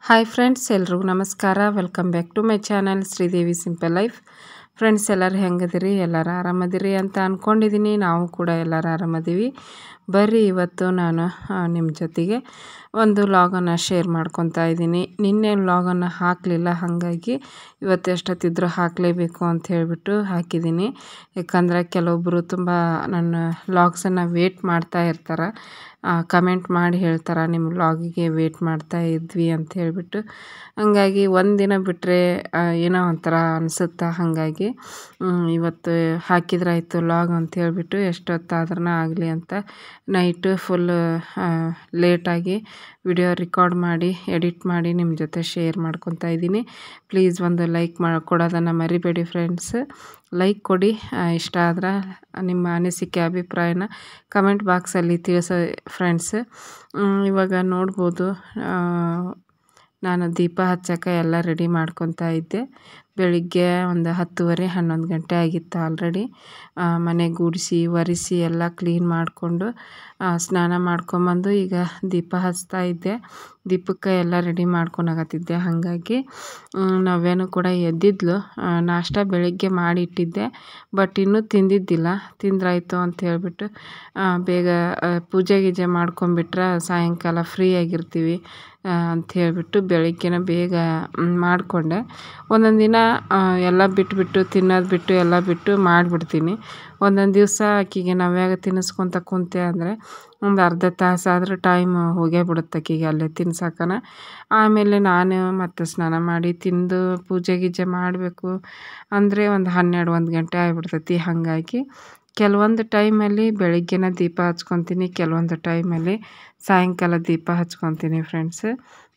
Hi friends ಎಲ್ರಿಗೂ ನಮಸ್ಕಾರ welcome back to my channel Sridevi simple life friends ಎಲ್ಲರೂ ಹೆಂಗದಿರಿ ಎಲ್ಲರೂ ಆರಾಮದಿರಿ ಅಂತ ಅಂದ್ಕೊಂಡಿದ್ದೀನಿ ನಾವು ಕೂಡ ಎಲ್ಲರೂ ಆರಾಮದೀವಿ ಬರ್ರಿ ಇವತ್ತು ನಾನು ನಿಮ್ಮ ಜೊತೆಗೆ ಒಂದು ಲಾಗನ್ನು ಶೇರ್ ಮಾಡ್ಕೊತಾ ಇದ್ದೀನಿ ನಿನ್ನೆ ಲಾಗನ್ನು ಹಾಕಲಿಲ್ಲ ಹಾಗಾಗಿ ಇವತ್ತು ಎಷ್ಟೊತ್ತಿದ್ರೂ ಹಾಕಲೇಬೇಕು ಅಂತ ಹೇಳಿಬಿಟ್ಟು ಹಾಕಿದ್ದೀನಿ ಯಾಕಂದರೆ ಕೆಲವೊಬ್ಬರು ತುಂಬ ನನ್ನ ಲಾಗ್ಸನ್ನು ವೇಟ್ ಮಾಡ್ತಾ ಇರ್ತಾರೆ ಕಮೆಂಟ್ ಮಾಡಿ ಹೇಳ್ತಾರೆ ನಿಮ್ಮ ಲಾಗಿಗೆ ವೇಟ್ ಮಾಡ್ತಾ ಇದ್ವಿ ಅಂತ ಹೇಳಿಬಿಟ್ಟು ಹಂಗಾಗಿ ಒಂದಿನ ಬಿಟ್ಟರೆ ಏನೋ ಒಂಥರ ಅನಿಸುತ್ತೆ ಹಾಗಾಗಿ ಇವತ್ತು ಹಾಕಿದ್ರಾಯ್ತು ಲಾಗ್ ಅಂತ ಹೇಳಿಬಿಟ್ಟು ಎಷ್ಟೊತ್ತಾದ್ರೂ ಆಗಲಿ ಅಂತ ನೈಟು ಫುಲ್ ಲೇಟಾಗಿ ವಿಡಿಯೋ ರಿಕಾರ್ಡ್ ಮಾಡಿ ಎಡಿಟ್ ಮಾಡಿ ನಿಮ್ಮ ಜೊತೆ ಶೇರ್ ಮಾಡ್ಕೊತಾ ಇದ್ದೀನಿ ಪ್ಲೀಸ್ ಒಂದು ಲೈಕ್ ಮಾಡಿ ಕೊಡೋದನ್ನು ಮರಿಬೇಡಿ ಫ್ರೆಂಡ್ಸ್ ಲೈಕ್ ಕೊಡಿ ಇಷ್ಟ ಆದ್ರೆ ನಿಮ್ಮ ಅನಿಸಿಕೆ ಅಭಿಪ್ರಾಯನ ಕಮೆಂಟ್ ಬಾಕ್ಸಲ್ಲಿ ತಿಳಿಸೋ ಫ್ರೆಂಡ್ಸ್ ಇವಾಗ ನೋಡ್ಬೋದು ನಾನು ದೀಪ ಹಚ್ಚೋಕೆ ಎಲ್ಲ ರೆಡಿ ಮಾಡ್ಕೊತಾ ಇದ್ದೆ ಬೆಳಿಗ್ಗೆ ಒಂದು ಹತ್ತುವರೆ ಹನ್ನೊಂದು ಗಂಟೆ ಆಗಿತ್ತು ಆಲ್ರೆಡಿ ಮನೆ ಗುಡಿಸಿ ಒರೆಸಿ ಎಲ್ಲ ಕ್ಲೀನ್ ಮಾಡಿಕೊಂಡು ಸ್ನಾನ ಮಾಡ್ಕೊಂಬಂದು ಈಗ ದೀಪ ಹಚ್ತಾ ಇದ್ದೆ ದೀಪಕ್ಕೆ ಎಲ್ಲ ರೆಡಿ ಮಾಡ್ಕೊಳಕತ್ತಿದ್ದೆ ಹಾಗಾಗಿ ನವ್ಯನೂ ಕೂಡ ಎದ್ದಿದ್ಲು ನಾಷ್ಟ ಬೆಳಿಗ್ಗೆ ಮಾಡಿ ಇಟ್ಟಿದ್ದೆ ಬಟ್ ಇನ್ನೂ ತಿಂದಿದ್ದಿಲ್ಲ ತಿಂದ್ರಾಯ್ತು ಅಂತ ಹೇಳ್ಬಿಟ್ಟು ಬೇಗ ಪೂಜೆ ಗೀಜೆ ಮಾಡ್ಕೊಂಬಿಟ್ರೆ ಸಾಯಂಕಾಲ ಫ್ರೀ ಆಗಿರ್ತೀವಿ ಅಂತ ಹೇಳಿಬಿಟ್ಟು ಬೆಳಿಗ್ಗೆನೇ ಬೇಗ ಮಾಡಿಕೊಂಡೆ ಒಂದೊಂದು ದಿನ ಎಲ್ಲ ಬಿಟ್ಬಿಟ್ಟು ತಿನ್ನೋದು ಬಿಟ್ಟು ಎಲ್ಲ ಬಿಟ್ಟು ಮಾಡಿಬಿಡ್ತೀನಿ ಒಂದೊಂದು ದಿವಸ ಆಕೆಗೆ ನವ್ಯಾಗ ತಿನ್ನಿಸ್ಕೊತ ಕುಂತೆ ಅಂದರೆ ಒಂದು ಅರ್ಧ ತಾಸು ಆದ್ರೆ ಟೈಮ್ ಹೋಗೇ ಬಿಡುತ್ತೆ ಆಕೆಗೆ ಅಲ್ಲೇ ತಿನ್ಸಕ್ಕನ ಆಮೇಲೆ ನಾನು ಮತ್ತು ಸ್ನಾನ ಮಾಡಿ ತಿಂದು ಪೂಜೆ ಗೀಜೆ ಮಾಡಬೇಕು ಅಂದರೆ ಒಂದು ಹನ್ನೆರಡು ಒಂದು ಗಂಟೆ ಆಗಿಬಿಡ್ತೈತಿ ಹಾಗಾಗಿ ಕೆಲವೊಂದು ಟೈಮಲ್ಲಿ ಬೆಳಿಗ್ಗೆನೇ ದೀಪ ಹಚ್ಕೊತೀನಿ ಕೆಲವೊಂದು ಟೈಮಲ್ಲಿ ಸಾಯಂಕಾಲ ದೀಪ ಹಚ್ಕೊತೀನಿ ಫ್ರೆಂಡ್ಸ್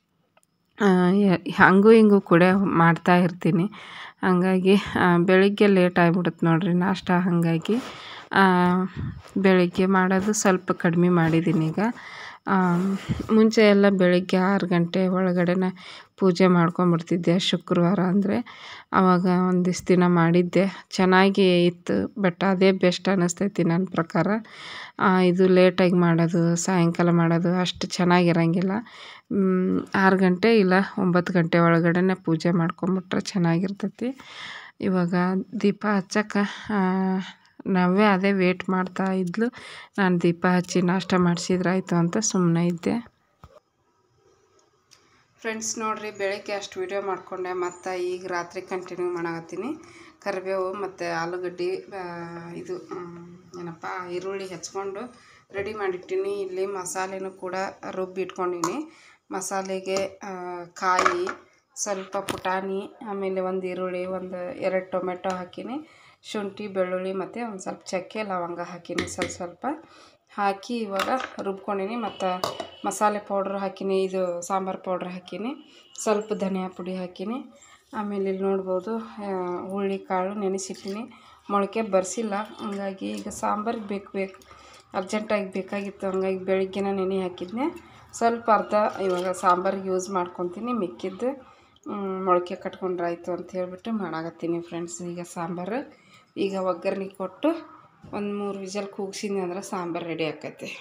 ಹಂಗೂ ಹಿಂಗೂ ಕೂಡ ಮಾಡ್ತಾ ಇರ್ತೀನಿ ಹಾಗಾಗಿ ಬೆಳಿಗ್ಗೆ ಲೇಟ್ ಆಗಿಬಿಡುತ್ತೆ ನೋಡಿರಿ ನಾಷ್ಟ ಹಾಗಾಗಿ ಬೆಳಿಗ್ಗೆ ಮಾಡೋದು ಸ್ವಲ್ಪ ಕಡಿಮೆ ಮಾಡಿದ್ದೀನಿ ಈಗ ಮುಂಚೆ ಎಲ್ಲ ಬೆಳಿಗ್ಗೆ ಆರು ಗಂಟೆ ಒಳಗಡೆನೇ ಪೂಜೆ ಮಾಡ್ಕೊಂಬಿಡ್ತಿದ್ದೆ ಶುಕ್ರವಾರ ಅಂದರೆ ಆವಾಗ ಒಂದಿಷ್ಟು ದಿನ ಮಾಡಿದ್ದೆ ಚೆನ್ನಾಗಿ ಇತ್ತು ಬಟ್ ಅದೇ ಬೆಸ್ಟ್ ಅನ್ನಿಸ್ತೈತಿ ನನ್ನ ಪ್ರಕಾರ ಇದು ಲೇಟಾಗಿ ಮಾಡೋದು ಸಾಯಂಕಾಲ ಮಾಡೋದು ಅಷ್ಟು ಚೆನ್ನಾಗಿರಂಗಿಲ್ಲ ಆರು ಗಂಟೆ ಇಲ್ಲ ಒಂಬತ್ತು ಗಂಟೆ ಒಳಗಡೆನೇ ಪೂಜೆ ಮಾಡ್ಕೊಂಬಿಟ್ರೆ ಚೆನ್ನಾಗಿರ್ತೈತಿ ಇವಾಗ ದೀಪ ಹಚ್ಚಕ್ಕೆ ನವ್ಯ ಅದೇ ವೇಟ್ ಮಾಡ್ತಾ ಇದ್ಲು ನಾನು ದೀಪ ಹಚ್ಚಿ ನಾಷ್ಟ ಮಾಡಿಸಿದ್ರಾಯ್ತು ಅಂತ ಸುಮ್ಮನೆ ಇದ್ದೆ ಫ್ರೆಂಡ್ಸ್ ನೋಡಿರಿ ಬೆಳಗ್ಗೆ ಅಷ್ಟು ವೀಡಿಯೋ ಮಾಡಿಕೊಂಡೆ ಮತ್ತು ಈಗ ರಾತ್ರಿ ಕಂಟಿನ್ಯೂ ಮಾಡಕತ್ತೀನಿ ಕರಿಬೇವು ಮತ್ತು ಆಲೂಗಡ್ಡೆ ಇದು ಏನಪ್ಪ ಈರುಳ್ಳಿ ಹೆಚ್ಕೊಂಡು ರೆಡಿ ಮಾಡಿಟ್ಟಿನಿ ಇಲ್ಲಿ ಮಸಾಲೆನೂ ಕೂಡ ರುಬ್ಬಿ ಇಟ್ಕೊಂಡೀನಿ ಮಸಾಲೆಗೆ ಕಾಯಿ ಸ್ವಲ್ಪ ಪುಟಾಣಿ ಆಮೇಲೆ ಒಂದು ಈರುಳ್ಳಿ ಒಂದು ಎರಡು ಟೊಮೆಟೊ ಹಾಕೀನಿ ಶುಂಠಿ ಬೆಳ್ಳುಳ್ಳಿ ಮತ್ತು ಒಂದು ಸ್ವಲ್ಪ ಚಕ್ಕೆ ಲವಂಗ ಹಾಕೀನಿ ಸ್ವಲ್ಪ ಸ್ವಲ್ಪ ಹಾಕಿ ಇವಾಗ ರುಬ್ಕೊಂಡೀನಿ ಮತ್ತು ಮಸಾಲೆ ಪೌಡ್ರ್ ಹಾಕೀನಿ ಇದು ಸಾಂಬಾರು ಪೌಡ್ರ್ ಹಾಕೀನಿ ಸ್ವಲ್ಪ ಧನಿಯಾ ಪುಡಿ ಹಾಕೀನಿ ಆಮೇಲೆ ಇಲ್ಲಿ ನೋಡ್ಬೋದು ಹುಳ್ಳಿ ಕಾಳು ನೆನೆಸಿಟ್ಟಿನಿ ಮೊಳಕೆ ಬರ್ಸಿಲ್ಲ ಹಂಗಾಗಿ ಈಗ ಸಾಂಬಾರಿಗೆ ಬೇಕು ಬೇಕು ಅರ್ಜೆಂಟಾಗಿ ಬೇಕಾಗಿತ್ತು ಹಂಗಾಗಿ ಬೆಳಿಗ್ಗೆನೇ ನೆನೆ ಹಾಕಿದ್ನೆ ಸ್ವಲ್ಪ ಅರ್ಧ ಇವಾಗ ಸಾಂಬಾರಿಗೆ ಯೂಸ್ ಮಾಡ್ಕೊತೀನಿ ಮಿಕ್ಕಿದ್ದು ಮೊಳಕೆ ಕಟ್ಕೊಂಡ್ರಾಯ್ತು ಅಂತ ಹೇಳ್ಬಿಟ್ಟು ಮಾಡಾಕತ್ತೀನಿ ಫ್ರೆಂಡ್ಸ್ ಈಗ ಸಾಂಬಾರು ಈಗ ಒಗ್ಗರಣೆ ಕೊಟ್ಟು ಒಂದು ಮೂರು ವಿಜಲ್ ಕೂಗ್ಸಿದ್ನಿ ಅಂದ್ರೆ ಸಾಂಬಾರು ರೆಡಿ ಆಕೈತೆ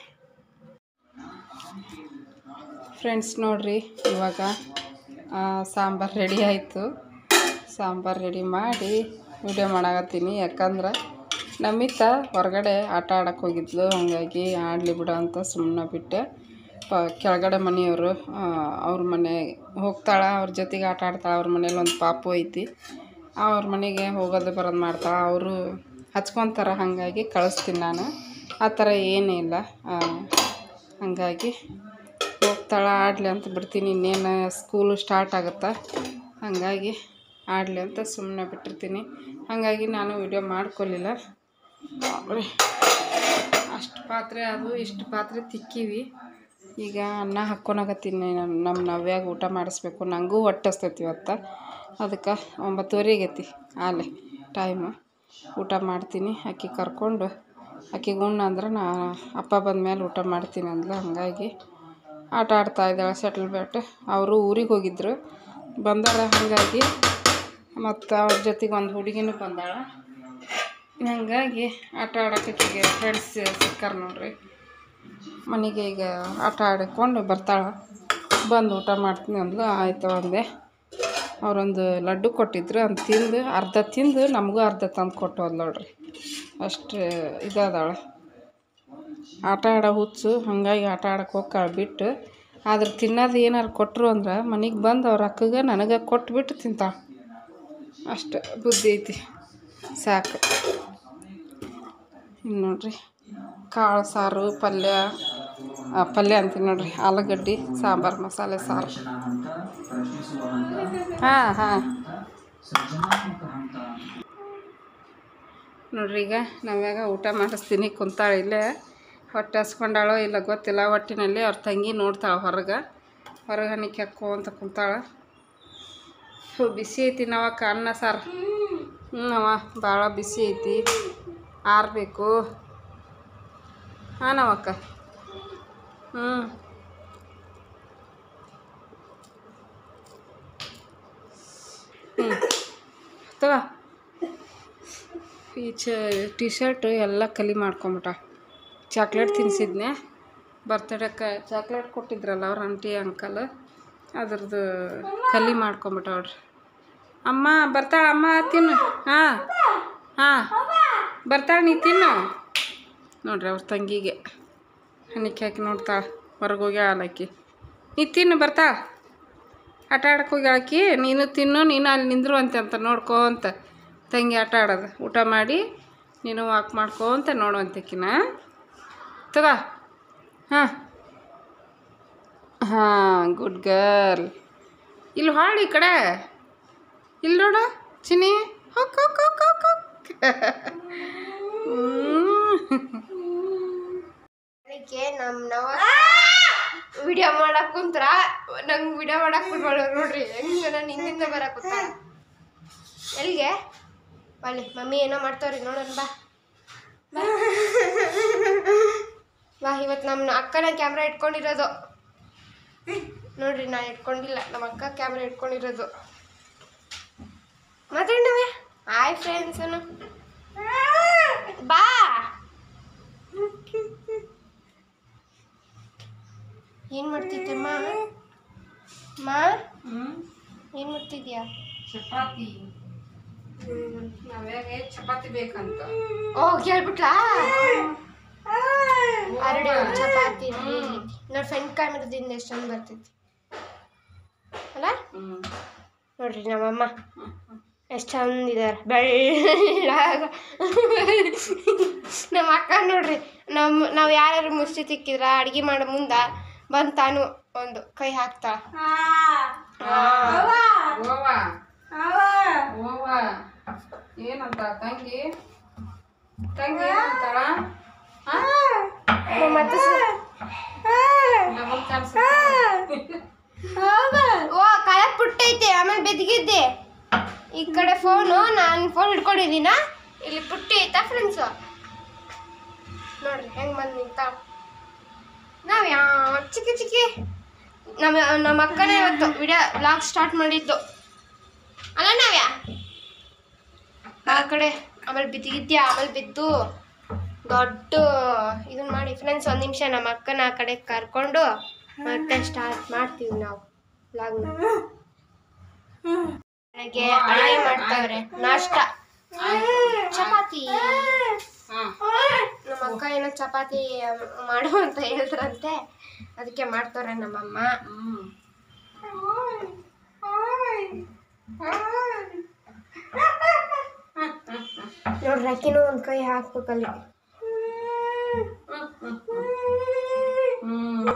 ಫ್ರೆಂಡ್ಸ್ ನೋಡಿರಿ ಇವಾಗ ಸಾಂಬಾರು ರೆಡಿ ಆಯಿತು ಸಾಂಬಾರು ರೆಡಿ ಮಾಡಿ ವಿಡಿಯೋ ಮಾಡಾಕತ್ತೀನಿ ಯಾಕಂದ್ರೆ ನಮಿತ ಹೊರಗಡೆ ಆಟ ಆಡೋಕೆ ಹೋಗಿದ್ಲು ಹಾಗಾಗಿ ಆಡಲಿ ಬಿಡು ಅಂತ ಸುಮ್ಮನೆ ಬಿಟ್ಟೆ ಪ ಕೆಳಗಡೆ ಮನೆಯವರು ಅವ್ರ ಮನೆ ಹೋಗ್ತಾಳೆ ಅವ್ರ ಜೊತೆಗೆ ಆಟ ಆಡ್ತಾಳೆ ಅವ್ರ ಮನೇಲಿ ಒಂದು ಪಾಪು ಐತಿ ಅವ್ರ ಮನೆಗೆ ಹೋಗೋದು ಬರೋದು ಮಾಡ್ತಾಳೆ ಅವರು ಹಚ್ಕೊತಾರೆ ಹಾಗಾಗಿ ಕಳಿಸ್ತೀನಿ ನಾನು ಆ ಥರ ಏನೂ ಇಲ್ಲ ಹಾಗಾಗಿ ಹೋಗ್ತಾಳೆ ಆಡಲಿ ಅಂತ ಬಿಡ್ತೀನಿ ಇನ್ನೇನು ಸ್ಕೂಲು ಸ್ಟಾರ್ಟ್ ಆಗುತ್ತೆ ಹಾಗಾಗಿ ಆಡಲಿ ಅಂತ ಸುಮ್ಮನೆ ಬಿಟ್ಟಿರ್ತೀನಿ ಹಾಗಾಗಿ ನಾನು ವಿಡಿಯೋ ಮಾಡ್ಕೊಲಿಲ್ಲ ಅಷ್ಟು ಪಾತ್ರೆ ಅದು ಇಷ್ಟು ಪಾತ್ರೆ ತಿಕ್ಕಿವಿ ಈಗ ಅನ್ನ ಹಾಕ್ಕೊಳಕತ್ತೀನಿ ನಾನು ನಮ್ಮ ನವ್ಯಾಗ ಊಟ ಮಾಡಿಸ್ಬೇಕು ನನಗೂ ಹೊಟ್ಟೆ ಹಸ್ತೈತಿ ಇವತ್ತು ಅದಕ್ಕೆ ಒಂಬತ್ತುವರೆ ಆಗೈತಿ ಆಲೆ ಟೈಮು ಊಟ ಮಾಡ್ತೀನಿ ಆಕೆ ಕರ್ಕೊಂಡು ಆಕೆಗೆ ಉಣ್ಣು ಅಂದ್ರೆ ನಾ ಅಪ್ಪ ಬಂದಮೇಲೆ ಊಟ ಮಾಡ್ತೀನಿ ಅಂದ್ಲು ಹಾಗಾಗಿ ಆಟ ಆಡ್ತಾ ಇದ್ದಾಳೆ ಸೆಟ್ಲ್ ಬ್ಯಾಟ್ ಅವರು ಊರಿಗೆ ಹೋಗಿದ್ದರು ಬಂದಾರ ಹಾಗಾಗಿ ಮತ್ತು ಅವ್ರ ಜೊತೆಗೆ ಒಂದು ಹುಡುಗಿನೂ ಬಂದಾಳ ಹಾಗಾಗಿ ಆಟ ಆಡೋಕೆ ಫ್ರೆಂಡ್ಸ್ ಸಿಕ್ಕಾರ ನೋಡ್ರಿ ಮನೆಗೆ ಈಗ ಆಟ ಆಡಿಕೊಂಡು ಬರ್ತಾಳೆ ಬಂದು ಊಟ ಮಾಡ್ತೀನಿ ಅಂದ್ಲು ಆಯಿತು ಅಂದೆ ಅವರೊಂದು ಲಡ್ಡು ಕೊಟ್ಟಿದ್ರು ಅಂತ ತಿಂದು ಅರ್ಧ ತಿಂದು ನಮಗೂ ಅರ್ಧ ತಂದು ಕೊಟ್ಟು ಹೋದ್ ನೋಡ್ರಿ ಅಷ್ಟು ಇದಾದವಳು ಆಟ ಆಡೋ ಹುಚ್ಚು ಹಾಗಾಗಿ ಆಟ ಆಡೋಕೆ ಹೋಗ್ತಾಳೆ ಬಿಟ್ಟು ಆದ್ರೆ ತಿನ್ನೋದು ಏನಾರು ಕೊಟ್ಟರು ಅಂದ್ರೆ ಮನೆಗೆ ಬಂದು ಅವ್ರ ಅಕ್ಕಗೆ ನನಗೆ ಕೊಟ್ಬಿಟ್ಟು ತಿಂತಾಳೆ ಅಷ್ಟು ಬುದ್ಧಿ ಐತಿ ಸಾಕು ಇನ್ನು ನೋಡ್ರಿ ಕಾಳು ಸಾರು ಪಲ್ಯ ಆ, ಪಲ್ಯ ಅಂತೀನಿ ನೋಡ್ರಿ ಆಲೂಗಡ್ಡೆ ಸಾಂಬಾರು ಮಸಾಲೆ ಸಾರು ಹಾಂ ಹಾಂ ನೋಡ್ರಿ ಈಗ ನಾವ್ಯಾಗ ಊಟ ಮಾಡಿಸ್ತೀನಿ ಕುಂತಾಳೆ ಇಲ್ಲೇ ಹೊಟ್ಟೆ ಹಸ್ಕೊಂಡಾಳೋ ಇಲ್ಲ ಗೊತ್ತಿಲ್ಲ ಒಟ್ಟಿನಲ್ಲಿ ಅವ್ರ ತಂಗಿ ನೋಡ್ತಾಳೆ ಹೊರಗೆ ಹೊರಗೆ ಹನಿಕೆ ಅಂತ ಕುಂತಾಳೆ ಹ್ಞೂ ಬಿಸಿ ಐತಿ ನಾವಕ್ಕ ಅನ್ನ ಸಾರು ಹ್ಞೂ ಅವ ಭಾಳ ಬಿಸಿ ಐತಿ ಆರಬೇಕು ಹಾಂ ನಾವಕ್ಕ ಹ್ಞೂ ಹ್ಞೂ ತಗೋ ಈ ಚ ಟಿ ಶರ್ಟು ಎಲ್ಲ ಕಲಿ ಮಾಡ್ಕೊಂಬಿಟ್ಟ ಚಾಕ್ಲೇಟ್ ತಿನ್ನಿಸಿದ್ನೆ ಬರ್ತಡೇಕ್ಕೆ ಚಾಕ್ಲೇಟ್ ಕೊಟ್ಟಿದ್ರಲ್ಲ ಅವ್ರ ಆಂಟಿ ಅಂಕಲ್ ಅದ್ರದ್ದು ಕಲಿ ಮಾಡ್ಕೊಂಬಿಟ್ಟವ್ರಿ ಅಮ್ಮ ಬರ್ತಾಳ ಅಮ್ಮ ತಿನ್ನು ಹಾಂ ಹಾಂ ಬರ್ತಾಳೆ ನೀ ತಿನ್ನು ನೋಡ್ರಿ ಅವ್ರ ತಂಗಿಗೆ ಹನಿಕೆ ಹಾಕಿ ನೋಡ್ತಾಳೆ ಹೊರಗೆ ಹೋಗಿ ಆಳಾಕಿ ನೀ ತಿನ್ನು ಬರ್ತಾಳ ಆಟ ಆಡಕ್ಕೆ ಹೋಗಿ ಆಕಿ ನೀನು ತಿನ್ನು ನೀನು ಅಲ್ಲಿ ನಿಂದ್ರುವಂತೆ ಅಂತ ನೋಡ್ಕೋ ಅಂತ ತಂಗಿ ಆಟ ಆಡೋದು ಊಟ ಮಾಡಿ ನೀನು ವಾಕ್ ಮಾಡ್ಕೋ ಅಂತ ನೋಡುವಂತಕಿನ ತಗೋ ಹಾಂ ಹಾಂ ಗುಡ್ ಗರ್ಲ್ ಇಲ್ಲಿ ಹಾಳು ಈ ಕಡೆ ಇಲ್ಲಿ ನೋಡು ಚಿನಿ ಹೋಗ್ ಹೋಗ್ ಹೋಗ್ ಹೋಗ್ ಹೋಗ್ ಅದಕ್ಕೆ ನಮ್ಮ ನವ ವಿಡಿಯೋ ಮಾಡಕ್ ಕುಂತ್ರ ನಂಗೆ ವಿಡಿಯೋ ಮಾಡಕ್ ಬಿಡ್ಬಾಳ ನೋಡ್ರಿ ಹೆಂಗ ನಾನು ಹಿಂದಿಂದ ಬರಕ್ ಕೂತಾಳ ಎಲ್ಲಿಗೆ ಬಲ್ಲಿ ಮಮ್ಮಿ ಏನೋ ಮಾಡ್ತಾವ್ರಿ ನೋಡೋಣ ಬಾ ಬಾ. ಬಾ ಇವತ್ತು ನಮ್ಮ ಅಕ್ಕನ ಕ್ಯಾಮ್ರಾ ಇಟ್ಕೊಂಡಿರೋದು ನೋಡ್ರಿ ನಾನು ಇಟ್ಕೊಂಡಿಲ್ಲ ನಮ್ಮ ಅಕ್ಕ ಕ್ಯಾಮ್ರಾ ಇಟ್ಕೊಂಡಿರೋದು ಮಾತಾಡವೆ ಹಾಯ್ ಫ್ರೆಂಡ್ಸ್ ಬಾ ಏನ್ ಮಾಡ್ತಿದ್ದಮ್ಮ ಮಾ ಏನ್ ಮಾಡ್ತಿದ್ಯಾ ಚಪಾತಿ ನಾವ್ಯಾಗೆ ಚಪಾತಿ ಬೇಕಂತ ಓ ಕೇಳ್ಬಿಟ್ಲಾ ಅರಡಿ ಚಪಾತಿ ನೋಡಿ ಫ್ರೆಂಡ್ ಕ್ಯಾಮ್ರದಿಂದ ಎಷ್ಟು ಚಂದ ಬರ್ತೈತಿ ಅಲ್ಲ ಹ್ಞೂ ನೋಡ್ರಿ ನಮ್ಮಮ್ಮ ಎಷ್ಟು ಚಂದ ಇದಾರೆ ಬೆಳ್ಳಗ ನಮ್ಮ ಅಕ್ಕ ನೋಡ್ರಿ ನಮ್ಮ ನಾವು ಯಾರು ಮುಷ್ಟಿ ತಿಕ್ಕಿದ್ರ ಅಡ್ಗೆ ಮಾಡೋ ಮುಂದ ಬಂದು ತಾನು ಒಂದು ಕೈ ಹಾಕ್ತಾಳ ಓವಾ ಓವಾ ಏನಂತ ತಂಗಿ ತಂಗಿ ಏನಂತಾಳ ಮತ್ತೆ ನಮಗ್ ಕಾಣಿಸುತ್ತೆ ಓ ಕಳೆ ಪುಟ್ಟೈತೆ ಆಮೇಲೆ ಬೆದಗಿದ್ದೆ ಈ ಕಡೆ ಫೋನು ನಾನು ಫೋನ್ ಹಿಡ್ಕೊಂಡಿದ್ದೀನ ಇಲ್ಲಿ ಪುಟ್ಟಿ ಐತಾ ಫ್ರೆಂಡ್ಸು ನೋಡ್ರಿ ಹೆಂಗ್ ಬಂದು ನಿಂತಾವ ನಾವ್ ಯಾವ ಚಿಕ್ಕಿ ಚಿಕ್ಕಿ ನಮ್ಮ ನಮ್ಮ ಅಕ್ಕನೇ ಇವತ್ತು ವಿಡಿಯೋ ಬ್ಲಾಗ್ ಸ್ಟಾರ್ಟ್ ಮಾಡಿದ್ದು ಅಲ್ಲ ನಾವ್ಯಾ ಆ ಕಡೆ ಆಮೇಲೆ ಬಿದ್ದಿದ್ಯಾ ಆಮೇಲೆ ಬಿದ್ದು ದೊಡ್ಡ ಇದನ್ನ ಮಾಡಿ ಫ್ರೆಂಡ್ಸ್ ಒಂದು ನಿಮಿಷ ನಮ್ಮ ಅಕ್ಕನ ಆ ಕಡೆ ಕರ್ಕೊಂಡು ಮತ್ತೆ ಸ್ಟಾರ್ಟ್ ಮಾಡ್ತೀವಿ ನಾವು ಬ್ಲಾಗ್ನ ಬೆಳಗ್ಗೆ ಅಡುಗೆ ಮಾಡ್ತಾವ್ರೆ ನಾಷ್ಟ ಚಪಾತಿ ಹಾಂ ನಮ್ಮ ಅಕ್ಕ ಏನೋ ಚಪಾತಿ ಮಾಡು ಅಂತ ಹೇಳಿದ್ರಂತೆ ಅದಕ್ಕೆ ಮಾಡ್ತಾವ್ರೆ ನಮ್ಮಮ್ಮ ಹ್ಞೂ ನೋಡ್ರಿ ಅಕ್ಕಿನೂ ಒಂದು ಕೈ ಹಾಕ್ಬೇಕಲ್ಲಿ ಹ್ಞೂ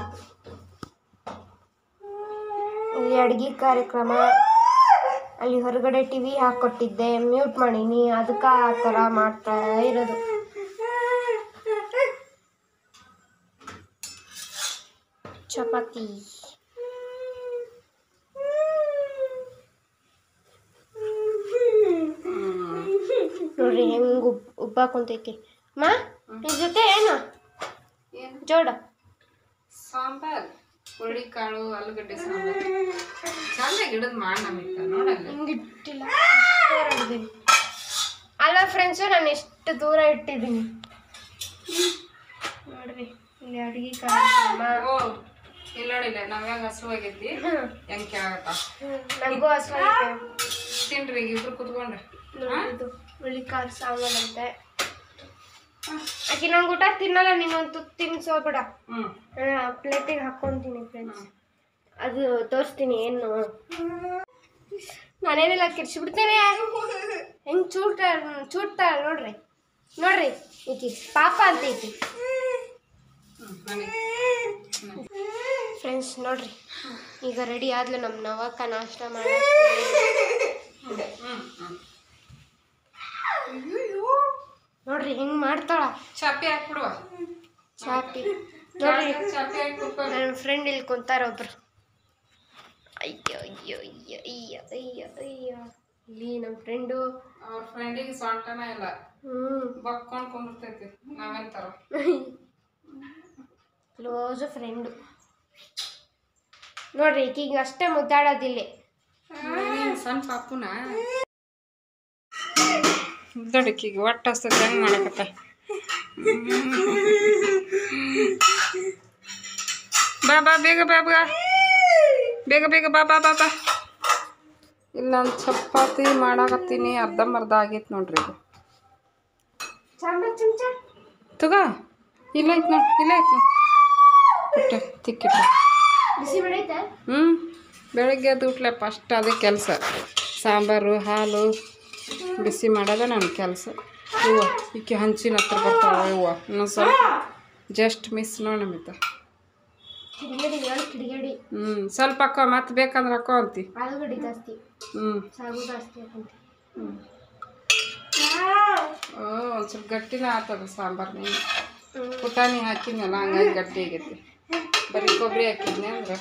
ಇಲ್ಲಿ ಅಡ್ಗೆ ಕಾರ್ಯಕ್ರಮ ಅಲ್ಲಿ ಹೊರಗಡೆ ಟಿವಿ ಹಾಕೊಟ್ಟಿದ್ದೆ ಮ್ಯೂಟ್ ಮಾಡೀನಿ ಅದಕ್ಕೆ ಆ ಥರ ಮಾಡ್ತಾ ಇರೋದು ಚಪಾತಿ ನೋಡ್ರಿ ಹೆಂಗ್ ಉಬ್ ಉಬ್ಬ ಕುಂತೈತಿ ಮಾ ಇದ್ರ ಜೊತೆ ಏನು ಏನು ಜೋಡ ಸಾಂಬಾರ್ ಹುರುಳಿಕಾಳು ಆಲೂಗಡ್ಡೆ ಸಾಂಬಾರ್ ಚಂದ ಗಿಡದ ಮಾಡಿ ನಮಗೆ ನೋಡಲ್ಲ ಹಿಂಗಿಟ್ಟಿಲ್ಲ ದೂರ ಇಟ್ಟಿದ್ದೀನಿ ಅಲ್ಲ ಫ್ರೆಂಡ್ಸು ನಾನು ಎಷ್ಟು ದೂರ ಇಟ್ಟಿದ್ದೀನಿ ನೋಡ್ರಿ ಇಲ್ಲಿ ಅಡುಗೆ ಕಾರ್ಯಕ್ರಮ ಓ ಇಲ್ಲ ನೋಡಿಲ್ಲ ನಾವ್ಯಾಗ ಹಸುವಾಗಿದ್ದಿ ಹೆಂಗ್ ಕೇಳಾಗತ್ತ ನನಗೂ ಹಸ್ವಾಗೈತೆ ತಿನ್ರಿ ಈಗ ಇಬ್ರು ಕುತ್ಕೊಂಡ್ರಿ ನೋಡಿದ್ದು ಹುಳಿಕಾಳು ಸಾಂಬಾರು ಅಂತೆ ಆಕೆ ನಂಗೆ ಊಟ ತಿನ್ನಲ್ಲ ನೀನೊಂದು ತುತ್ತು ತಿನ್ಸೋಬಿಡ ಹ್ಮ್ ಪ್ಲೇಟಿಗೆ ಹಾಕ್ಕೊಂತೀನಿ ಫ್ರೆಂಡ್ಸ್ ಅದು ತೋರಿಸ್ತೀನಿ ಏನು ನಾನೇನೆಲ್ಲ ಕಿರ್ಸಿಬಿಡ್ತೇನೆ ಹೆಂಗ್ ಚೂಟ ಚೂಟ್ತಾಳ ನೋಡ್ರಿ ನೋಡ್ರಿ ಈಕಿ ಪಾಪ ಅಂತ ಐತಿ ಹ್ಮ್ ಬನ್ನಿ ಫ್ರೆಂಡ್ಸ್ ನೋಡ್ರಿ ಈಗ ರೆಡಿ ಆದ್ಲು ನಮ್ಮ ನವಕ್ಕ ನಾಷ್ಟ ಮಾಡಿ ಹ್ಮ್ ಹ್ಮ್ ನೋಡ್ರಿ ಹೆಂಗ್ ಮಾಡ್ತಾಳ ಚಾಪಿ ಹಾಕ್ಬಿಡುವ ಚಾಪಿ ನೋಡ್ರಿ ಚಾಪಿ ಹಾಕಿ ಕುತ್ಕೊ ನನ್ನ ಫ್ರೆಂಡ್ ಇಲ್ಲಿ ಕುಂತಾರ ಒಬ್ರು ಅಯ್ಯೋ ಅಯ್ಯೋ ಅಯ್ಯೋ ಅಯ್ಯೋ ಅಯ್ಯೋ ಅಯ್ಯೋ ಇಲ್ಲಿ ನಮ್ಮ ಫ್ರೆಂಡು ಅವ್ರ ಫ್ರೆಂಡಿಗೆ ಸೊಂಟನ ಇಲ್ಲ ಹ್ಮ್ ಬಕ್ಕೊಂಡ್ ಕುಂದಿರ್ತೈತಿ ನಾವೆಂತಾರ ಕ್ಲೋಸ್ ಫ್ರೆಂಡು ನೋಡ್ರಿ ಈಕಿಗೆ ಅಷ್ಟೇ ಮುದ್ದಾಡೋದಿಲ್ಲ ನೀನ್ ಸಣ್ಣ ಪಾಪುನ ದೊಡ್ಡಕ್ಕಿಗೆ ಒಟ್ಟು ಹಸ್ತೈತಿ ಹೆಂಗ್ ಮಾಡಕತ್ತ ಬಾ ಬಾ ಬೇಗ ಬಾ ಬಾ ಬೇಗ ಬೇಗ ಬಾ ಬಾ ಬಾ ಬಾ ಇಲ್ಲ ಒಂದು ಚಪಾತಿ ಮಾಡಾಕತ್ತೀನಿ ಅರ್ಧಂಬರ್ಧ ಆಗೈತೆ ನೋಡ್ರಿ ಇದು ಸಾಂಬಾರ್ ಚಮಚ ತಗೋ ಇಲ್ಲ ಐತೆ ನೋಡಿ ಇಲ್ಲ ಐತೆ ನೋಡಿ ಇಟ್ಟು ತಿಕ್ಕಿಟ್ಟು ಬಿಸಿ ಮಾಡೈತೆ ಹ್ಞೂ ಬೆಳಗ್ಗೆ ಎದ್ದು ಉಟ್ಲೆ ಫಸ್ಟ್ ಅದೇ ಕೆಲಸ ಸಾಂಬಾರು ಹಾಲು ಬಿಸಿ ಮಾಡೋದೇ ನನ್ನ ಕೆಲಸ ಹೂವು ಈಕೆ ಹಂಚಿನ ಹತ್ರ ಬರ್ತಾವೆ ಹೂವು ಇನ್ನೊಂದು ಸ್ವಲ್ಪ ಜಸ್ಟ್ ಮಿಸ್ ನೋಡಿ ಮಿತ ಕಿಡಿಗೇಡಿ ಹೇಳು ಕಿಡಿಗೇಡಿ ಹ್ಞೂ ಸ್ವಲ್ಪ ಹಾಕೋ ಮತ್ತೆ ಬೇಕಂದ್ರೆ ಹಾಕೋ ಅಂತಿ ಆಲೂಗಡ್ಡೆ ಜಾಸ್ತಿ ಹ್ಞೂ ಸಾಗು ಜಾಸ್ತಿ ಹಾಕಂತ ಓ ಒಂದು ಸ್ವಲ್ಪ ಗಟ್ಟಿನ ಆಗ್ತದೆ ಸಾಂಬಾರು ನೀನು ಪುಟಾಣಿ ಹಾಕಿದ್ನಲ್ಲ ಹಂಗಾಗಿ ಗಟ್ಟಿ ಆಗೈತಿ ಬರೀ ಕೊಬ್ಬರಿ ಹಾಕಿದ್ನಿ ಅಂದ್ರೆ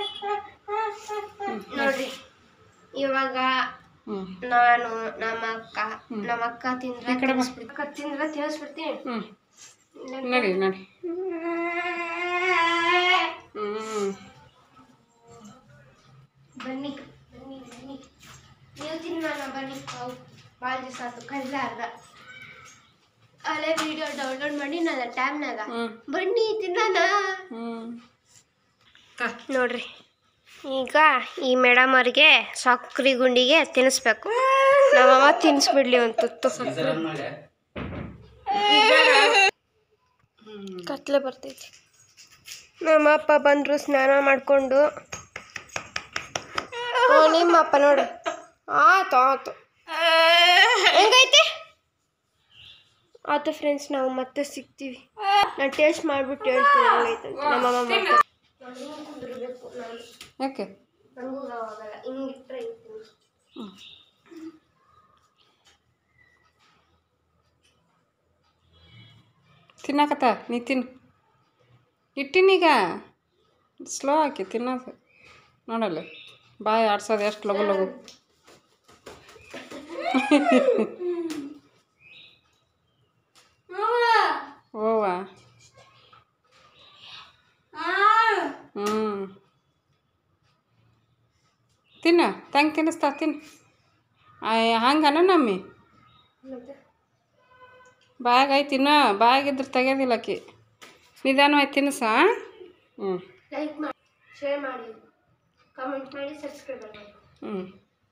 ನೋಡ್ರಿ ಇವಾಗ ಹ್ಞೂ ನಾನು ನಮ್ಮ ಅಕ್ಕ ಹ್ಮ್. ನಮ್ಮ ಅಕ್ಕ ತಿಂದ್ರೆ ಈ ಕಡೆ ಬಾ. ತಿನ್ನಿಸ್ಬಿಡ್- ಅಕ್ಕ ತಿಂದ್ರೆ ತಿನ್ನಿಸ್ಬಿಡ್ತೀನಿ ಹ್ಞೂ ನಡಿ ನಡಿ ಹ್ಞೂ ಬನ್ನಿ ಬನ್ನಿ ಬನ್ನಿ ನೀವು ತಿನ್ನೋಣ ಬನ್ನಿ ಅವು ಭಾಳ ದಿವಸ ಆಯ್ತು ಕಲ್ಲಾರ್ದ ಅಲ್ಲೇ ವಿಡಿಯೋ ಡೌನ್ಲೋಡ್ ಮಾಡಿ ನನ್ನ ಟ್ಯಾಬ್ನಾಗ ಹ್ಞೂ ಬನ್ನಿ ತಿನ್ನೋಣ ಹ್ಞೂ ನೋಡ್ರಿ ಈಗ ಈ ಮೇಡಮ್ ಅವ್ರಿಗೆ ಸಕ್ರೆ ಗುಂಡಿಗೆ ತಿನ್ನಿಸ್ಬೇಕು ನಮ್ಮಮ್ಮ ತಿನ್ನಿಸ್ಬಿಡ್ಲಿ ಒಂದು ತುತ್ತು ಕತ್ಲೆ ಬರ್ತೈತಿ ನಮ್ಮ ಅಪ್ಪ ಬಂದರು ಸ್ನಾನ ಮಾಡಿಕೊಂಡು ನಿಮ್ಮ ಅಪ್ಪ ನೋಡ್ರಿ ಆತು ಆತು ಹೆಂಗೈತಿ ಆತು ಫ್ರೆಂಡ್ಸ್ ನಾವು ಮತ್ತೆ ಸಿಗ್ತೀವಿ ನಾನು ಟೇಸ್ಟ್ ಮಾಡಿಬಿಟ್ಟು ಹೇಳ್ತೀನಿ ಹೆಂಗೈತೆ ಅಂತ ನಮ್ಮಮ್ಮ ಮಾಡ್ತಾರೆ ಕುಂದಿರ್ಬೇಕು ನಾನು ಯಾಕೆ ನನಗೂ ಆಗಲ್ಲ ಹಿಂಗಿಟ್ರೆ ಹಿಂಗೆ ಹ್ಮ್. ತಿನ್ನಕತ್ತ ನೀ ತಿನ್ನು ಇಟ್ಟಿನೀಗ ಸ್ಲೋ ಹಾಕಿ ತಿನ್ನೋದು ನೋಡಲ್ಲ ಬಾಯಿ ಆಡ್ಸೋದು ಎಷ್ಟು ಲಗು ಲಗು ಓವ ಹ್ಞೂ ತಿನ್ನ ತಂಗೆ ತಿನ್ನಿಸ್ತಾ ತಿನ್ನು ಹಂಗನ ನಮ್ಮಿ ಮತ್ತೆ ಬಾಯಾಗ ಐತಿ ತಿನ್ನ ಬಾಯಾಗಿದ್ರೆ ತೆಗೆಯೋದಿಲ್ಲ ಆಕಿ ನಿಧಾನವಾಗಿ ತಿನ್ನಿಸ ಹ್ಞೂ ಲೈಕ್ ಮಾಡಿ ಶೇರ್ ಮಾಡಿ ಕಮೆಂಟ್ ಮಾಡಿ ಸಬ್ಸ್ಕ್ರೈಬ್ ಮಾಡಿ ಹ್ಞೂ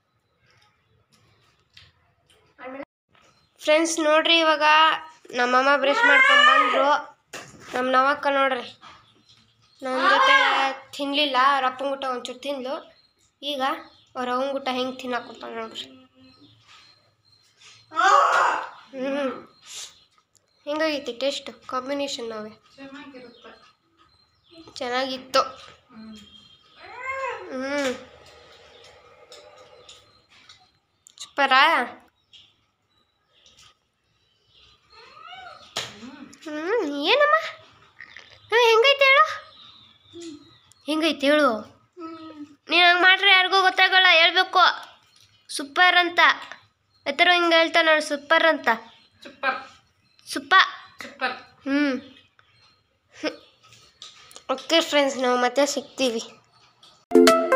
ಫ್ರೆಂಡ್ಸ್ ನೋಡ್ರಿ ಇವಾಗ ನಮ್ಮಮ್ಮ ಬ್ರಷ್ ಮಾಡ್ಕೊಂಡು ಬಂದರು ನಮ್ಮ ನವಕ್ಕ ನೋಡ್ರಿ ನನ್ನ ಜೊತೆ ತಿನ್ನಲಿಲ್ಲ ಅವ್ರ ಅಪ್ಪನ ಊಟ ಒಂಚೂರು ತಿಂದ್ಲು ಈಗ ಅವ್ರ ಅವನ ಊಟ ಹೆಂಗೆ ತಿನ್ನಕ್ಕೊತಾಳೆ ನೋಡ್ರಿ ಹ್ಞೂ ಹೆಂಗಾಗೈತಿ ಟೇಸ್ಟು ಕಾಂಬಿನೇಷನ್ ನಾವೇ ಚೆನ್ನಾಗಿರುತ್ತೆ ಚೆನ್ನಾಗಿತ್ತು ಹ್ಞೂ ಸೂಪರಾ ಹ್ಞೂ ಏನಮ್ಮ ಹ್ಞೂ ಹೆಂಗೈತೆ ಹೇಳು ಹೆಂಗೈತೆ ಹೇಳು ನೀನು ಹಂಗೆ ಮಾಡ್ರೆ ಯಾರಿಗೂ ಗೊತ್ತಾಗಲ್ಲ ಹೇಳ್ಬೇಕು ಸೂಪರ್ ಅಂತ ಎತ್ತರ ಹಿಂಗೆ ಹೇಳ್ತಾ ನೋಡಿ ಸೂಪರ್ ಅಂತ ಸೂಪರ್ ಸುಪ್ಪ ಸೂಪರ್ ಹ್ಞೂ ಓಕೆ ಫ್ರೆಂಡ್ಸ್ ನಾವು ಮತ್ತೆ ಸಿಗ್ತೀವಿ